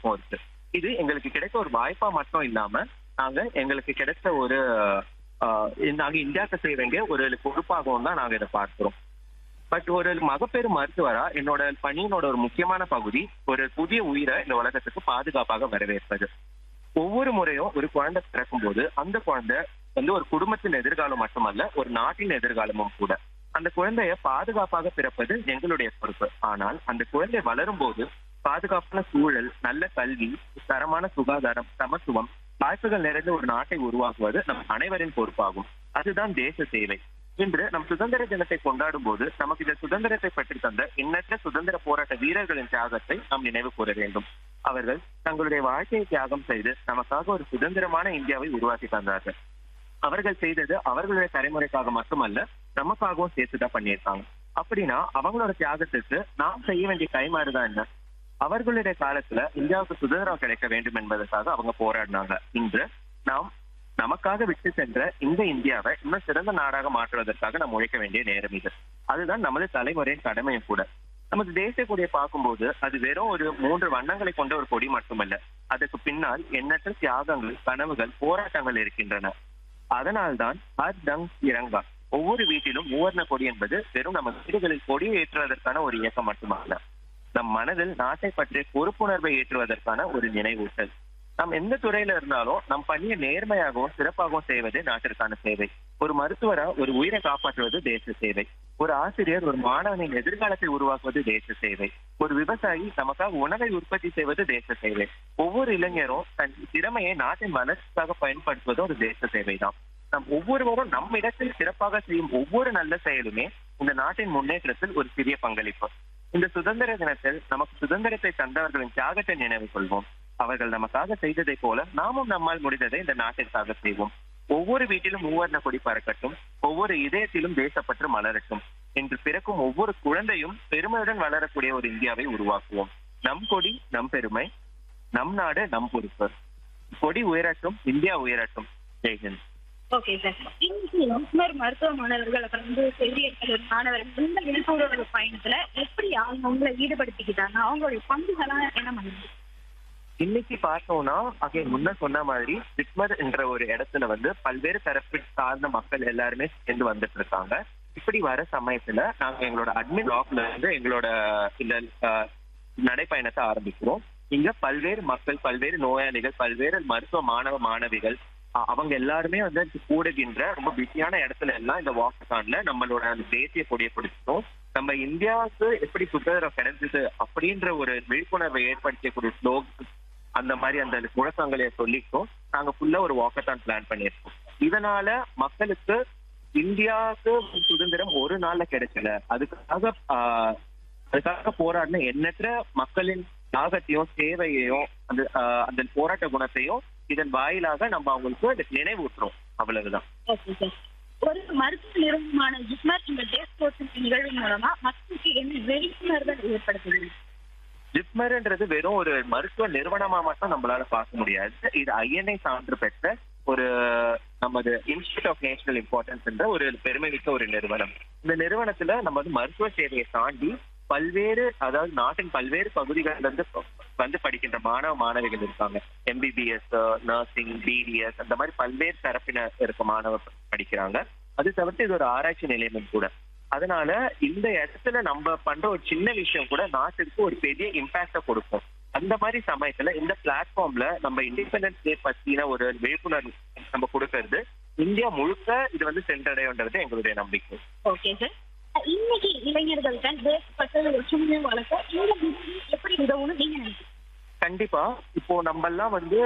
பழக்கம் இருக்கு இது எங்களுக்கு கிடைத்த ஒரு வாய்ப்பா மட்டும் இல்லாம நாங்க எங்களுக்கு கிடைச்ச ஒரு ஆஹ், நாங்க இந்தியாவுக்கு செய்ய வேண்டிய ஒரு பொறுப்பாகவும் தான் நாங்க இதை பார்க்கிறோம் பட் ஒரு மகப்பேறு மருத்துவரா என்னோட பணியினோட ஒரு முக்கியமான பகுதி ஒரு புதிய உயிரை இந்த உலகத்துக்கு பாதுகாப்பாக வரவேற்பது ஒவ்வொரு முறையும் ஒரு குழந்தை பிறக்கும் போது அந்த குழந்தை வந்து ஒரு குடும்பத்தின் எதிர்காலம் மட்டுமல்ல ஒரு நாட்டின் எதிர்காலமும் கூட அந்த குழந்தைய பாதுகாப்பாக பிறப்பது எங்களுடைய பொறுப்பு ஆனால் அந்த குழந்தை வளரும் போது பாதுகாப்பான சூழல் நல்ல கல்வி தரமான சுகாதாரம் சமத்துவம் வாய்ப்புகள் நிறைந்த ஒரு நாட்டை உருவாக்குவது நம் அனைவரின் பொறுப்பாகும் அதுதான் தேச சேவை இன்று நம் சுதந்திர தினத்தை கொண்டாடும் போது நமக்கு இந்த சுதந்திரத்தை பற்றி தந்த எண்ணற்ற சுதந்திர போராட்ட வீரர்களின் தியாகத்தை நாம் நினைவு கூற வேண்டும் அவர்கள் தங்களுடைய வாழ்க்கையை தியாகம் செய்து நமக்காக ஒரு சுதந்திரமான இந்தியாவை உருவாக்கி தந்தார்கள் அவர்கள் செய்தது அவர்களுடைய தலைமுறைக்காக மட்டுமல்ல நமக்காகவும் சேர்த்துதான் பண்ணியிருக்காங்க அப்படின்னா அவங்களோட தியாகத்துக்கு நாம் செய்ய வேண்டிய கைமாறுதான் என்ன அவர்களுடைய காலத்துல இந்தியாவுக்கு சுதந்திரம் கிடைக்க வேண்டும் என்பதற்காக அவங்க போராடினாங்க இன்று நாம் நமக்காக விட்டு சென்ற இந்த இந்தியாவை இன்னும் சிறந்த நாடாக மாற்றுவதற்காக நாம் உழைக்க வேண்டிய நேரம் இது அதுதான் நமது தலைமுறையின் கடமையும் கூட நமது தேசிய கொடியை பார்க்கும்போது அது வெறும் ஒரு மூன்று வண்ணங்களை கொண்ட ஒரு கொடி மட்டுமல்ல அதுக்கு பின்னால் எண்ணற்ற தியாகங்கள் கனவுகள் போராட்டங்கள் இருக்கின்றன அதனால்தான் ஹர் டங் திரங்கா ஒவ்வொரு வீட்டிலும் மூவர்ண கொடி என்பது வெறும் நம்ம வீடுகளில் கொடியை ஏற்றுவதற்கான ஒரு இயக்கம் மட்டுமல்ல நம் மனதில் நாட்டை பற்றிய பொறுப்புணர்வை ஏற்றுவதற்கான ஒரு நினைவூட்டல் நாம் எந்த துறையில இருந்தாலும் நம் பணியை நேர்மையாகவும் சிறப்பாகவும் செய்வதே நாட்டிற்கான சேவை ஒரு மருத்துவரா ஒரு உயிரை காப்பாற்றுவது தேச சேவை ஒரு ஆசிரியர் ஒரு மாணவனின் எதிர்காலத்தை உருவாக்குவது தேச சேவை ஒரு விவசாயி நமக்காக உணவை உற்பத்தி செய்வது தேச சேவை ஒவ்வொரு இளைஞரும் தன் திறமையை நாட்டின் வளர்ச்சிக்காக பயன்படுத்துவது ஒரு தேச சேவை தான் நம் ஒவ்வொருவரும் நம் இடத்தில் சிறப்பாக செய்யும் ஒவ்வொரு நல்ல செயலுமே இந்த நாட்டின் முன்னேற்றத்தில் ஒரு சிறிய பங்களிப்பு இந்த சுதந்திர தினத்தில் நமக்கு சுதந்திரத்தை தந்தவர்களின் தியாகத்தை நினைவு கொள்வோம் அவர்கள் நமக்காக செய்ததை போல நாமும் நம்மால் முடிந்ததை இந்த நாட்டிற்காக செய்வோம் ஒவ்வொரு வீட்டிலும் மூவர்ண கொடி பறக்கட்டும் ஒவ்வொரு இதயத்திலும் தேசப்பற்று மலரட்டும் என்று பிறக்கும் ஒவ்வொரு குழந்தையும் பெருமையுடன் வளரக்கூடிய ஒரு இந்தியாவை உருவாக்குவோம் நம் கொடி நம் பெருமை நம் நாடு நம் பொறுப்பு கொடி உயரட்டும் இந்தியா உயரட்டும் ஜெய்ஹிந்த் ஓகே சார் இன்னைக்கு ஜிப்மர் மருத்துவ மாணவர்கள் அப்புறம் வந்து செவிலியர் கல்லூரி மாணவர்கள் இந்த விழிப்புணர்வு பயணத்துல எப்படி அவங்க உங்களை ஈடுபடுத்திக்கிட்டாங்க அவங்களுடைய பங்குகளா என்ன பண்ணுது இன்னைக்கு பார்த்தோம்னா அகைன் முன்ன சொன்ன மாதிரி ஜிப்மர் என்ற ஒரு இடத்துல வந்து பல்வேறு தரப்பு சார்ந்த மக்கள் எல்லாருமே சேர்ந்து வந்துட்டு இருக்காங்க இப்படி வர சமயத்துல நாங்க எங்களோட அட்மின் பிளாக்ல இருந்து எங்களோட இந்த அஹ், நடைப்பயணத்தை ஆரம்பிக்கிறோம் இங்க பல்வேறு மக்கள் பல்வேறு நோயாளிகள் பல்வேறு மருத்துவ மாணவ மாணவிகள் அ- அவங்க எல்லாருமே வந்து கூடுகின்ற ரொம்ப பிஸியான இடத்துல எல்லாம் இந்த வாக்கத்தான்ல நம்மளோட அந்த தேசிய கொடியை பிடிச்சிட்டோம் நம்ம இந்தியாவுக்கு எப்படி சுதந்திரம் கிடைச்சது அப்படின்ற ஒரு விழிப்புணர்வை ஏற்படுத்தக்கூடிய ஸ்லோக் அந்த மாதிரி அந்த முழக்கங்களை சொல்லிட்டோம் நாங்க ஃபுல்லா ஒரு வாக்கத்தான் பிளான் பண்ணியிருக்கோம் இதனால மக்களுக்கு இந்தியாவுக்கு சுதந்திரம் ஒரு நாள்ல கிடைக்கல அதுக்காக ஆஹ், அதுக்காக போராடின எண்ணற்ற மக்களின் தியாகத்தையும் சேவையையும் அந்த ஆஹ், அந்த போராட்ட குணத்தையும் இதன் வாயிலாக நம்ம அவங்களுக்கு அதை நினைவூட்டுறோம் அவ்வளவுதான் ஓகே சார் ஒரு மருத்துவ நிறுவனமான ஜிப்மர் இந்த டேஸ் கோச்சிங் நிகழ்வு மூலமா மக்களுக்கு என்ன விழிப்புணர்வை ஏற்படுத்துது ஜிப்மர்ன்றது வெறும் ஒரு மருத்துவ நிறுவனமா மட்டும் நம்மளால பார்க்க முடியாது இது ஐஎன்ஐ சான்று பெற்ற ஒரு நமது இன்ஸ்டியூட் ஆஃப் நேஷனல் இம்பார்ட்டன்ஸ் என்ற ஒரு பெருமைமிக்க ஒரு நிறுவனம் இந்த நிறுவனத்துல நம்ம வந்து மருத்துவ சேவையை தாண்டி பல்வேறு அதாவது நாட்டின் பல்வேறு பகுதிகள்ல இருந்து வந்து படிக்கின்ற மாணவ மாணவிகள் இருக்காங்க எம்பிபிஎஸ் நர்சிங் பிடிஎஸ் அந்த மாதிரி பல்வேறு தரப்பினர் இருக்க மாணவர் படிக்கிறாங்க அது தவிர்த்து இது ஒரு ஆராய்ச்சி நிலையமும் கூட அதனால இந்த இடத்துல நம்ம பண்ற ஒரு சின்ன விஷயம் கூட நாட்டிற்கு ஒரு பெரிய இம்பாக்ட கொடுக்கும் அந்த மாதிரி சமயத்துல இந்த பிளாட்ஃபார்ம்ல நம்ம இண்டிபெண்டன்ஸ் டே பத்தின ஒரு விழிப்புணர்வு நம்ம கொடுக்கறது இந்தியா முழுக்க இது வந்து சென்றடையுன்றது எங்களுடைய நம்பிக்கை ஓகே சார் இன்னைக்கு இளைஞர்களுக்கு தேசப்பட்ட ஒற்றுமையை வளர்க்க இந்த நிகழ்வு எப்படி உதவும்னு நீங்க நினைக்கிறீங்க கண்டிப்பா இப்போ நம்ம எல்லாம் வந்து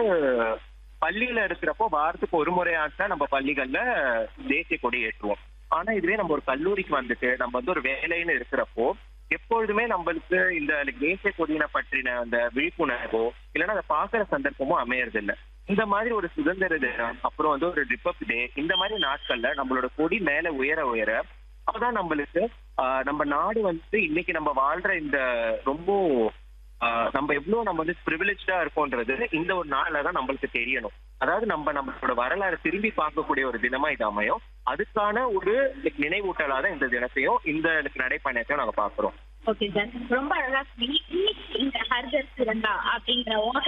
பள்ளியில இருக்கிறப்போ வாரத்துக்கு ஒரு முறையாச்சும் நம்ம பள்ளிகள்ல தேசிய கொடி ஏற்றுவோம் ஆனா இதுவே நம்ம ஒரு கல்லூரிக்கு வந்துட்டு நம்ம வந்து ஒரு வேலைன்னு இருக்கிறப்போ எப்பொழுதுமே நம்மளுக்கு இந்த தேசிய கொடியினை பற்றின அந்த விழிப்புணர்வோ இல்லைன்னா அதை பாக்குற சந்தர்ப்பமோ அமையறது இல்ல இந்த மாதிரி ஒரு சுதந்திர தினம் அப்புறம் வந்து ஒரு ரிப்பப்ளிக் டே இந்த மாதிரி நாட்கள்ல நம்மளோட கொடி மேல உயர உயர அப்பதான் நம்மளுக்கு ஆஹ், நம்ம நாடு வந்து இன்னைக்கு நம்ம வாழ்ற இந்த ரொம்ப ஆஹ் நம்ம எவ்வளவு நம்ம வந்து ப்ரிவிலேஜா இருக்கோன்றது இந்த ஒரு நாள்ல தான் நம்மளுக்கு தெரியணும் அதாவது நம்ம நம்மளோட வரலாறு திரும்பி பார்க்கக்கூடிய ஒரு தினமா இது அமையும் அதுக்கான ஒரு நினைவூட்டலா தான் இந்த தினத்தையும் இந்த நடைப்பயணத்தையும் நாங்க பாக்குறோம் ஓகே சார் ரொம்ப அழகா சொன்னீங்க இன்னைக்கு இந்த ஹர்கர் திரங்கா அப்படிங்கிற